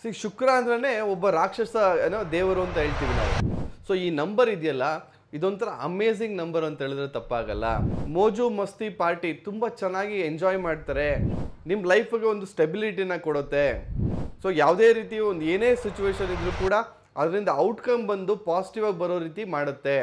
C ಶುಕ್ರ ಅಂದ್ರೆ ಒಬ್ಬ ರಾಕ್ಷಸ ಏನೋ ದೇವರು ಅಂತ ಹೇಳ್ತೀವಿ ನಾವು ಸೊ ಈ ನಂಬರ್ ಇದೆಯಲ್ಲ ಇದೊಂಥರ ಅಮೇಝಿಂಗ್ ನಂಬರ್ ಅಂತ ಹೇಳಿದ್ರೆ ತಪ್ಪಾಗಲ್ಲ ಮೋಜು ಮಸ್ತಿ ಪಾರ್ಟಿ ತುಂಬ ಚೆನ್ನಾಗಿ ಎಂಜಾಯ್ ಮಾಡ್ತಾರೆ ನಿಮ್ಮ ಲೈಫಿಗೆ ಒಂದು ಸ್ಟೆಬಿಲಿಟಿನ ಕೊಡುತ್ತೆ ಸೊ ಯಾವುದೇ ರೀತಿ ಒಂದು ಏನೇ ಸಿಚುವೇಶನ್ ಇದ್ರೂ ಕೂಡ ಅದರಿಂದ ಔಟ್ಕಮ್ ಬಂದು ಪಾಸಿಟಿವ್ ಆಗಿ ಬರೋ ರೀತಿ ಮಾಡುತ್ತೆ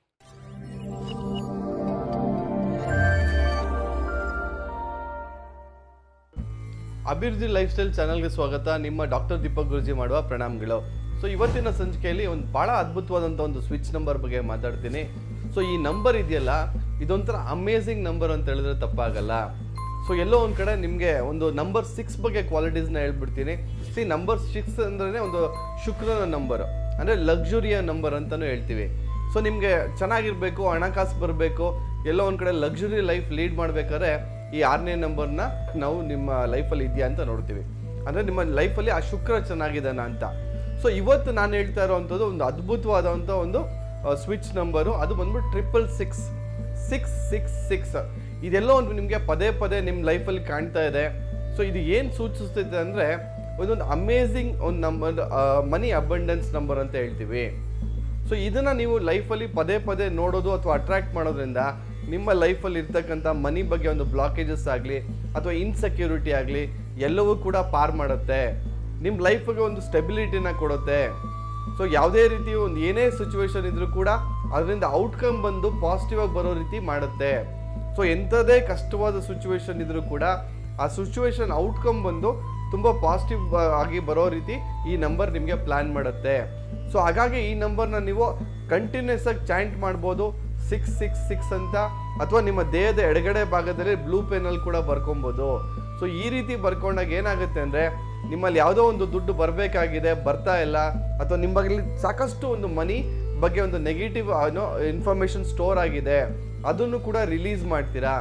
ಅಭಿವೃದ್ಧಿ ಲೈಫ್ ಸ್ಟೈಲ್ ಚಾನಲ್ಗೆ ಸ್ವಾಗತ ನಿಮ್ಮ ಡಾಕ್ಟರ್ ದೀಪಕ್ ಗುರುಜಿ ಮಾಡುವ ಪ್ರಣಾಮಗಳು ಸೊ ಇವತ್ತಿನ ಸಂಚಿಕೆಯಲ್ಲಿ ಒಂದು ಭಾಳ ಅದ್ಭುತವಾದಂಥ ಒಂದು ಸ್ವಿಚ್ ನಂಬರ್ ಬಗ್ಗೆ ಮಾತಾಡ್ತೀನಿ ಸೊ ಈ ನಂಬರ್ ಇದೆಯಲ್ಲ ಇದೊಂಥರ ಅಮೇಝಿಂಗ್ ನಂಬರ್ ಅಂತ ಹೇಳಿದ್ರೆ ತಪ್ಪಾಗಲ್ಲ ಸೊ ಎಲ್ಲೋ ಒಂದು ಕಡೆ ನಿಮಗೆ ಒಂದು ನಂಬರ್ ಸಿಕ್ಸ್ ಬಗ್ಗೆ ಕ್ವಾಲಿಟೀಸ್ನ ಹೇಳ್ಬಿಡ್ತೀನಿ ಸಿ ನಂಬರ್ ಸಿಕ್ಸ್ ಅಂದ್ರೆ ಒಂದು ಶುಕ್ರನ ನಂಬರ್ ಅಂದರೆ ಲಕ್ಸುರಿಯ ನಂಬರ್ ಅಂತಲೂ ಹೇಳ್ತೀವಿ ಸೊ ನಿಮಗೆ ಚೆನ್ನಾಗಿರಬೇಕು ಹಣಕಾಸು ಬರಬೇಕು ಎಲ್ಲೋ ಒಂದು ಕಡೆ ಲಕ್ಸುರಿ ಲೈಫ್ ಲೀಡ್ ಮಾಡಬೇಕಾದ್ರೆ ಈ ಆರನೇ ನಂಬರ್ನ ನಾವು ನಿಮ್ಮ ಲೈಫಲ್ಲಿ ಇದೆಯಾ ಅಂತ ನೋಡ್ತೀವಿ ಅಂದರೆ ನಿಮ್ಮ ಲೈಫಲ್ಲಿ ಆ ಶುಕ್ರ ಚೆನ್ನಾಗಿದ್ದಾನ ಅಂತ ಸೊ ಇವತ್ತು ನಾನು ಹೇಳ್ತಾ ಇರೋವಂಥದ್ದು ಒಂದು ಅದ್ಭುತವಾದಂಥ ಒಂದು ಸ್ವಿಚ್ ನಂಬರು ಅದು ಬಂದ್ಬಿಟ್ಟು triple six six six six ಇದೆಲ್ಲ ಒಂದು ನಿಮಗೆ ಪದೇ ಪದೇ ನಿಮ್ಮ ಲೈಫಲ್ಲಿ ಕಾಣ್ತಾ ಇದೆ ಸೊ ಇದು ಏನು ಸೂಚಿಸ್ತೈತೆ ಅಂದರೆ ಒಂದೊಂದು ಅಮೇಝಿಂಗ್ ಒಂದು ನಂಬರ್ ಮನಿ ಅಬಂಡೆನ್ಸ್ ನಂಬರ್ ಅಂತ ಹೇಳ್ತೀವಿ ಸೊ ಇದನ್ನು ನೀವು ಲೈಫಲ್ಲಿ ಪದೇ ಪದೇ ನೋಡೋದು ಅಥವಾ ಅಟ್ರಾಕ್ಟ್ ಮಾಡೋದ್ರಿಂದ ನಿಮ್ಮ ಲೈಫಲ್ಲಿ ಇರ್ತಕ್ಕಂಥ ಮನಿ ಬಗ್ಗೆ ಒಂದು ಬ್ಲಾಕೇಜಸ್ ಆಗಲಿ ಅಥವಾ ಇನ್ಸೆಕ್ಯೂರಿಟಿ ಆಗಲಿ ಎಲ್ಲವೂ ಕೂಡ ಪಾರ್ ಮಾಡುತ್ತೆ ನಿಮ್ಮ ಲೈಫಿಗೆ ಒಂದು ಸ್ಟೆಬಿಲಿಟಿನ ಕೊಡುತ್ತೆ ಸೊ ಯಾವುದೇ ರೀತಿ ಒಂದು ಏನೇ ಸಿಚುವೇಶನ್ ಇದ್ರೂ ಕೂಡ ಅದರಿಂದ ಔಟ್ಕಮ್ ಬಂದು ಪಾಸಿಟಿವ್ ಆಗಿ ಬರೋ ರೀತಿ ಮಾಡುತ್ತೆ ಸೊ ಎಂಥದೇ ಕಷ್ಟವಾದ ಸಿಚುವೇಶನ್ ಇದ್ರೂ ಕೂಡ ಆ ಸಿಚುವೇಶನ್ ಔಟ್ಕಮ್ ಬಂದು ತುಂಬ ಪಾಸಿಟಿವ್ ಆಗಿ ಬರೋ ರೀತಿ ಈ ನಂಬರ್ ನಿಮಗೆ ಪ್ಲ್ಯಾನ್ ಮಾಡುತ್ತೆ ಸೊ ಹಾಗಾಗಿ ಈ ನಂಬರ್ನ ನೀವು ಕಂಟಿನ್ಯೂಸ್ ಆಗಿ ಚಾಂಟ್ ಮಾಡ್ಬೋದು ಸಿಕ್ಸ್ ಸಿಕ್ಸ್ ಸಿಕ್ಸ್ ಅಂತ ಅಥವಾ ನಿಮ್ಮ ದೇಹದ ಎಡಗಡೆ ಭಾಗದಲ್ಲಿ ಬ್ಲೂ ಪೆನಲ್ಲಿ ಕೂಡ ಬರ್ಕೊಬೋದು ಸೊ ಈ ರೀತಿ ಬರ್ಕೊಂಡಾಗ ಏನಾಗುತ್ತೆ ಅಂದರೆ ನಿಮ್ಮಲ್ಲಿ ಯಾವುದೋ ಒಂದು ದುಡ್ಡು ಬರಬೇಕಾಗಿದೆ ಬರ್ತಾ ಇಲ್ಲ ಅಥವಾ ನಿಮ್ಮ ಬಗ್ಗೆ ಸಾಕಷ್ಟು ಒಂದು ಮನಿ ಬಗ್ಗೆ ಒಂದು ನೆಗೆಟಿವ್ ಏನೋ ಇನ್ಫಾರ್ಮೇಷನ್ ಸ್ಟೋರ್ ಆಗಿದೆ ಅದನ್ನು ಕೂಡ ರಿಲೀಸ್ ಮಾಡ್ತೀರಾ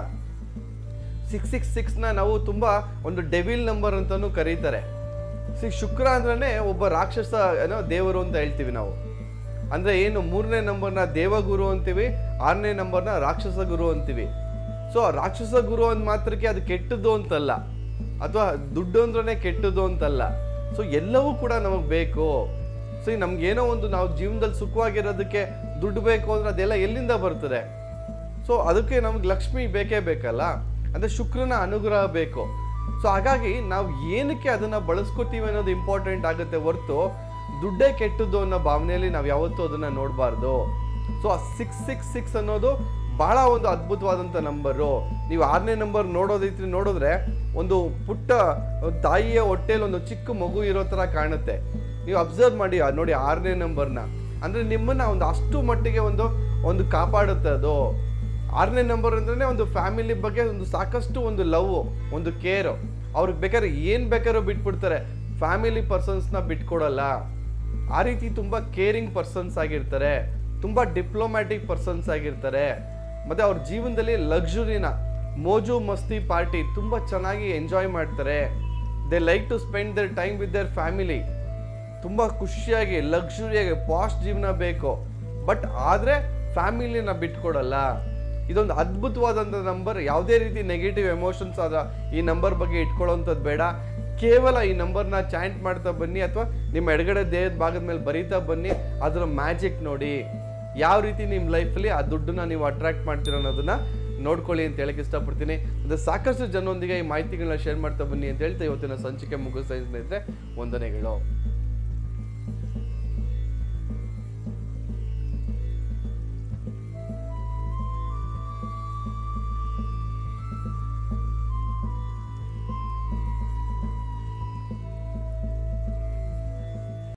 ಸಿಕ್ಸ್ ಸಿಕ್ಸ್ ಸಿಕ್ಸ್ನ ನಾವು ತುಂಬ ಒಂದು ಡೆವಿಲ್ ನಂಬರ್ ಅಂತಲೂ ಕರೀತಾರೆ ಸಿ ಶುಕ್ರ ಅಂದ್ರೆ ಒಬ್ಬ ರಾಕ್ಷಸ ಏನೋ ದೇವರು ಅಂತ ಹೇಳ್ತೀವಿ ನಾವು ಅಂದರೆ ಏನು ಮೂರನೇ ನಂಬರ್ನ ದೇವಗುರು ಅಂತೀವಿ ಆರನೇ ನಂಬರ್ನ ರಾಕ್ಷಸ ಗುರು ಅಂತೀವಿ ಸೊ ರಾಕ್ಷಸ ಗುರು ಅಂದ ಮಾತ್ರಕ್ಕೆ ಅದು ಕೆಟ್ಟದ್ದು ಅಂತಲ್ಲ ಅಥವಾ ದುಡ್ಡು ಅಂದ್ರೆ ಕೆಟ್ಟದ್ದು ಅಂತಲ್ಲ ಸೊ ಎಲ್ಲವೂ ಕೂಡ ನಮಗೆ ಬೇಕು ಸೊ ಈ ನಮ್ಗೇನೋ ಒಂದು ನಾವು ಜೀವನದಲ್ಲಿ ಸುಖವಾಗಿರೋದಕ್ಕೆ ದುಡ್ಡು ಬೇಕು ಅಂದ್ರೆ ಅದೆಲ್ಲ ಎಲ್ಲಿಂದ ಬರ್ತದೆ ಸೊ ಅದಕ್ಕೆ ನಮ್ಗೆ ಲಕ್ಷ್ಮಿ ಬೇಕೇ ಬೇಕಲ್ಲ ಅಂದರೆ ಶುಕ್ರನ ಅನುಗ್ರಹ ಬೇಕು ಸೊ ಹಾಗಾಗಿ ನಾವು ಏನಕ್ಕೆ ಅದನ್ನು ಬಳಸ್ಕೊತೀವಿ ಅನ್ನೋದು ಇಂಪಾರ್ಟೆಂಟ್ ಆಗುತ್ತೆ ಹೊರತು ದುಡ್ಡೇ ಕೆಟ್ಟದ್ದು ಅನ್ನೋ ಭಾವನೆಯಲ್ಲಿ ನಾವು ಯಾವತ್ತೂ ಅದನ್ನು ನೋಡಬಾರ್ದು ಸೊ ಆ ಸಿಕ್ಸ್ ಸಿಕ್ಸ್ ಸಿಕ್ಸ್ ಅನ್ನೋದು ಭಾಳ ಒಂದು ಅದ್ಭುತವಾದಂಥ ನಂಬರು ನೀವು ಆರನೇ ನಂಬರ್ ನೋಡೋದೈತಿ ನೋಡಿದ್ರೆ ಒಂದು ಪುಟ್ಟ ಒಂದು ತಾಯಿಯ ಹೊಟ್ಟೆಲಿ ಒಂದು ಚಿಕ್ಕ ಮಗು ಇರೋ ಥರ ಕಾಣುತ್ತೆ ನೀವು ಅಬ್ಸರ್ವ್ ಮಾಡಿ ಆ ನೋಡಿ ಆರನೇ ನಂಬರ್ನ ಅಂದರೆ ನಿಮ್ಮನ್ನ ಒಂದು ಅಷ್ಟು ಮಟ್ಟಿಗೆ ಒಂದು ಒಂದು ಕಾಪಾಡುತ್ತೆ ಅದು ಆರನೇ ನಂಬರ್ ಅಂದ್ರೆ ಒಂದು ಫ್ಯಾಮಿಲಿ ಬಗ್ಗೆ ಒಂದು ಸಾಕಷ್ಟು ಒಂದು ಲವ್ ಒಂದು ಕೇರ್ ಅವ್ರಿಗೆ ಬೇಕಾದ್ರೆ ಏನು ಬೇಕಾದ್ರೂ ಬಿಟ್ಬಿಡ್ತಾರೆ ಫ್ಯಾಮಿಲಿ ಪರ್ಸನ್ಸ್ನ ಬಿಟ್ಕೊಡಲ್ಲ ಆ ರೀತಿ ತುಂಬ ಕೇರಿಂಗ್ ಪರ್ಸನ್ಸ್ ಆಗಿರ್ತಾರೆ ತುಂಬ ಡಿಪ್ಲೊಮ್ಯಾಟಿಕ್ ಪರ್ಸನ್ಸ್ ಆಗಿರ್ತಾರೆ ಮತ್ತು ಅವ್ರ ಜೀವನದಲ್ಲಿ ಲಕ್ಸುರಿನ ಮೋಜು ಮಸ್ತಿ ಪಾರ್ಟಿ ತುಂಬ ಚೆನ್ನಾಗಿ ಎಂಜಾಯ್ ಮಾಡ್ತಾರೆ they like to spend their time with their family ತುಂಬ ಖುಷಿಯಾಗಿ ಲಕ್ಸುರಿಯಾಗಿ ಪಾಸ್ಟ್ ಜೀವನ ಬೇಕು ಬಟ್ ಆದರೆ ಫ್ಯಾಮಿಲಿನ ಬಿಟ್ಕೊಡಲ್ಲ ಇದೊಂದು ಅದ್ಭುತವಾದಂಥ ನಂಬರ್ ಯಾವುದೇ ರೀತಿ ನೆಗೆಟಿವ್ ಎಮೋಷನ್ಸ್ ಅದ ಈ ನಂಬರ್ ಬಗ್ಗೆ ಇಟ್ಕೊಳ್ಳೋವಂಥದ್ದು ಬೇಡ ಕೇವಲ ಈ ನಂಬರ್ನ ಚಾಂಟ್ ಮಾಡ್ತಾ ಬನ್ನಿ ಅಥವಾ ನಿಮ್ಮ ಎಡಗಡೆ ದೇಹದ ಭಾಗದ ಮೇಲೆ ಬರೀತಾ ಬನ್ನಿ ಅದರ ಮ್ಯಾಜಿಕ್ ನೋಡಿ ಯಾವ ರೀತಿ ನಿಮ್ಮ ಲೈಫಲ್ಲಿ ಆ ದುಡ್ಡನ್ನ ನೀವು ಅಟ್ರಾಕ್ಟ್ ಮಾಡ್ತೀರ ಅನ್ನೋದನ್ನ ನೋಡ್ಕೊಳ್ಳಿ ಅಂತ ಹೇಳಕ್ಕೆ ಇಷ್ಟಪಡ್ತೀನಿ ಮತ್ತು ಸಾಕಷ್ಟು ಜನರೊಂದಿಗೆ ಈ ಮಾಹಿತಿಗಳನ್ನ ಶೇರ್ ಮಾಡ್ತಾ ಬನ್ನಿ ಅಂತ ಹೇಳ್ತಾ ಇವತ್ತಿನ ಸಂಚಿಕೆ ಮುಗಿಸ್ತಾ ಸ್ನೇಹಿತರೆ ವಂದನೆಗಳು